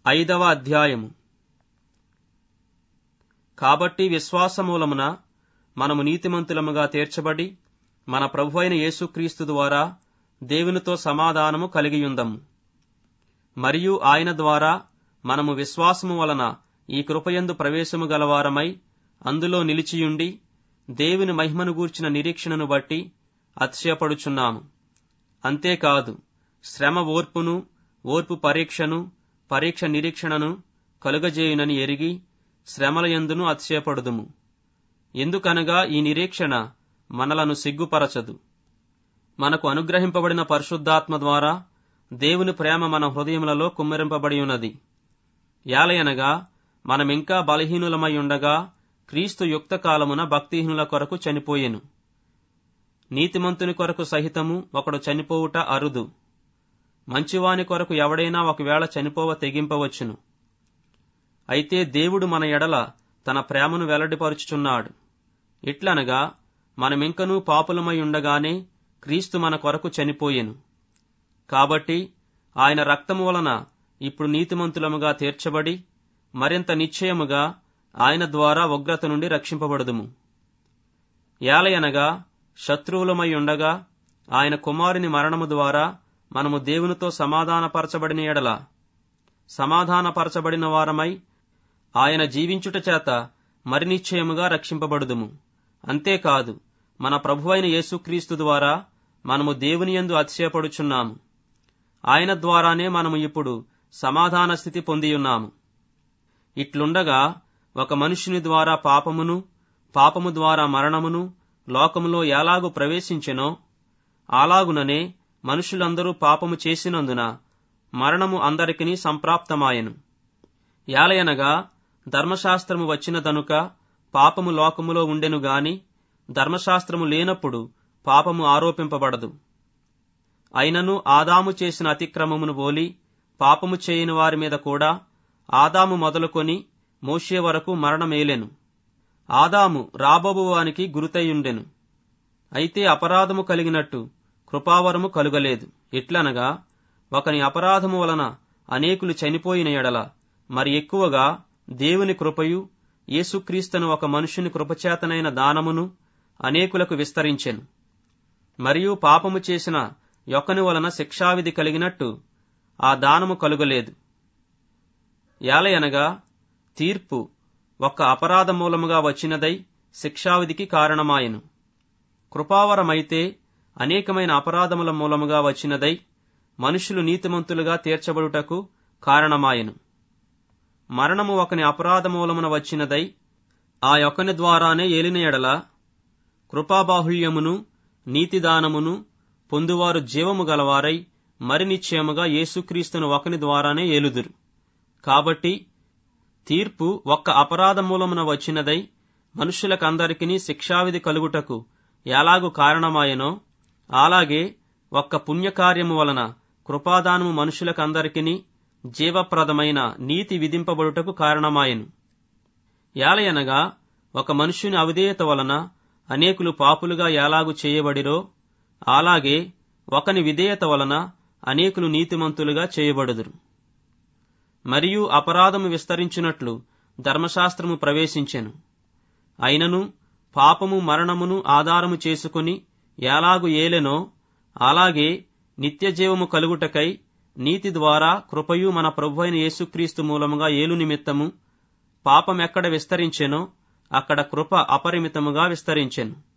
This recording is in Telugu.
ఐదవ అధ్యాయము కాబట్టి విశ్వాసమూలమున మనము నీతిమంతులముగా తీర్చబడి మన ప్రభు అయిన యేసుక్రీస్తు ద్వారా దేవునితో సమాధానము కలిగియుందము మరియు ఆయన ద్వారా మనము విశ్వాసము వలన ఈ కృపయందు ప్రవేశము గలవారమై అందులో నిలిచియుండి దేవుని మహిమను గూర్చిన నిరీక్షణను బట్టి అతిశయపడుచున్నాము అంతేకాదు శ్రమ ఓర్పును ఓర్పు పరీక్షను పరీక్ష నిరీక్షణను కలుగజేయునని ఎరిగి శ్రమల ఎందును అతిశయపడుదుము ఎందుకనగా ఈ నిరీక్షణ మనలను సిగ్గుపరచదు మనకు అనుగ్రహింపబడిన పరిశుద్ధాత్మ ద్వారా దేవుని ప్రేమ మన హృదయములలో కుమ్మరింపబడి ఉన్నది యాలయనగా మనమింకా బలహీనులమై ఉండగా క్రీస్తు యుక్త కాలమున భక్తిహీనుల కొరకు చనిపోయెను నీతిమంతుని కొరకు సహితము ఒకడు చనిపోవుట అరుదు మంచివాని కొరకు ఎవడైనా ఒకవేళ చనిపోవ తెగింపవచ్చును అయితే దేవుడు మన ఎడల తన ప్రేమను వెల్లడిపరుచుచున్నాడు ఇట్లనగా మనమింకనూ పాపులమై ఉండగానే క్రీస్తు మన కొరకు చనిపోయెను కాబట్టి ఆయన రక్తము వలన ఇప్పుడు నీతిమంతులముగా తీర్చబడి మరింత నిశ్చయముగా ఆయన ద్వారా ఉగ్రత నుండి రక్షింపబడదుము ఏలయనగా శత్రువులమై ఉండగా ఆయన కుమారుని మరణము ద్వారా మనము దేవునితో సమాధానపరచబడిన ఎడల సమాధానపరచబడిన వారమై ఆయన జీవించుట చేత మరి నిశ్చయముగా రక్షింపబడుదుము అంతేకాదు మన ప్రభువైన యేసుక్రీస్తు ద్వారా మనము దేవుని యందు అతిశయపడుచున్నాము ఆయన ద్వారానే మనము ఇప్పుడు సమాధాన స్థితి పొందియున్నాము ఇట్లుండగా ఒక మనుషుని ద్వారా పాపమును పాపము ద్వారా మరణమును లోకములో ఎలాగు ప్రవేశించెనో అలాగుననే మనుషులందరూ పాపము చేసినందున మరణము అందరికిని సంప్రాప్తమాయెను యాలయనగా ధర్మశాస్త్రము వచ్చినదనుక పాపము లోకములో ఉండెను గాని ధర్మశాస్త్రము లేనప్పుడు పాపము ఆరోపింపబడదు అయినను ఆదాము చేసిన అతిక్రమమును పోలి పాపము చేయని వారి మీద కూడా ఆదాము మొదలుకొని మోషే వరకు మరణమేలెను ఆదాము రాబోబువానికి గురుతయుండెను అయితే అపరాధము కలిగినట్టు కృపావరము కలుగలేదు ఎట్లనగా ఒకని అపరాధము వలన అనేకులు చనిపోయిన ఎడల మరి ఎక్కువగా దేవుని కృపయు యేసుక్రీస్తును ఒక మనుషుని కృపచేతనైన దానమును అనేకులకు విస్తరించెను మరియు పాపము చేసిన యొక్కని వలన శిక్షావిధి కలిగినట్టు ఆ దానము కలుగలేదు యాలయనగా తీర్పు ఒక్క అపరాధ మూలముగా వచ్చినదై శిక్షావిధికి కారణమాయెను కృపావరమైతే అనేకమైన అపరాధముల మూలముగా వచ్చినదై మనుషులు నీతిమంతులుగా తీర్చబడుటకు కారణమాయెను మరణము ఒకని అపరాధ మూలమున వచ్చినదై ఆ యొక్కని ద్వారానే ఏలిన ఎడల కృపాబాహుళ్యమును నీతిదానమును పొందువారు జీవము గలవారై మరి నిశ్చయముగా యేసుక్రీస్తును ఒకని ద్వారానే ఏలుదురు కాబట్టి తీర్పు ఒక్క అపరాధ మూలమున వచ్చినదై మనుష్యులకందరికీ శిక్షావిధి కలుగుటకు ఎలాగు కారణమాయనో అలాగే ఒక్క పుణ్యకార్యము వలన కృపాదానము మనుషులకందరికీ జీవప్రదమైన నీతి విధింపబడుటకు కారణమాయెను యాలయనగా ఒక మనుష్యుని అవిధేయత వలన అనేకులు పాపులుగా ఎలాగు చేయబడిరో అలాగే ఒకని విధేయత వలన అనేకులు నీతిమంతులుగా చేయబడుదురు మరియు అపరాధము విస్తరించినట్లు ధర్మశాస్త్రము ప్రవేశించెను అయినను పాపము మరణమును ఆధారము చేసుకుని ఎలాగు ఏలెనో అలాగే నిత్యజీవము కలుగుటకై నీతి ద్వారా కృపయు మన ప్రభు అయిన యేసుక్రీస్తు మూలముగా ఏలు నిమిత్తము పాపమెక్కడ విస్తరించెనో అక్కడ కృప అపరిమితముగా విస్తరించెను